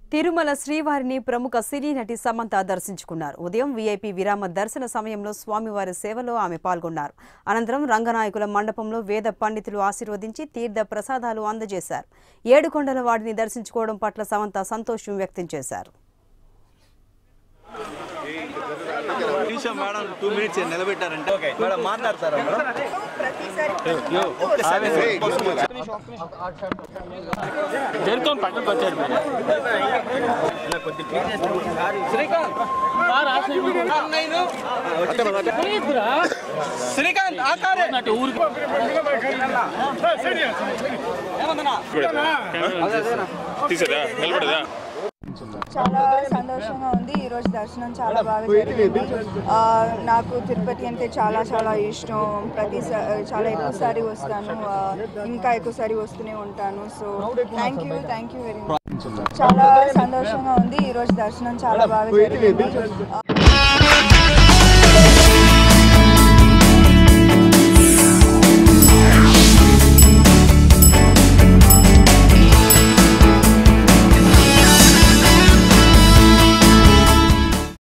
తిరుమల శ్రీవారిని ప్రముఖ సినీ నటి సమంత దర్శించుకున్నారు ఉదయం వీఐపీ విరామ దర్శన సమయంలో స్వామివారి సేవలో ఆమె పాల్గొన్నారు అనంతరం రంగనాయకుల మండపంలో వేద పండితులు ఆశీర్వదించి తీర్థ ప్రసాదాలు అందజేశారు ఏడుకొండల వాడిని దర్శించుకోవడం పట్ల సమంత సంతోషం వ్యక్తం చేశారు నిమిషం మేడం టూ మినిట్స్ నిలబెట్టారంటే మేడం మాట్లాడతారా మేడం జరుగుతాం పక్కన వచ్చారు శ్రీకాంత్ ఆకారే మీరు ఊరికి తీసేదా నిలబడదా చాలా సంతోషంగా ఉంది ఈరోజు దర్శనం చాలా బాగా జరిగింది ఆ, నాకు తిరుపతి అంటే చాలా చాలా ఇష్టం ప్రతి చాలా ఎక్కువసారి వస్తాను ఆ, ఇంకా ఎక్కువసారి వస్తూనే ఉంటాను so thank you thank you very much చాలా సంతోషంగా ఉంది ఈరోజు దర్శనం చాలా బాగా జరిగింది ఆ,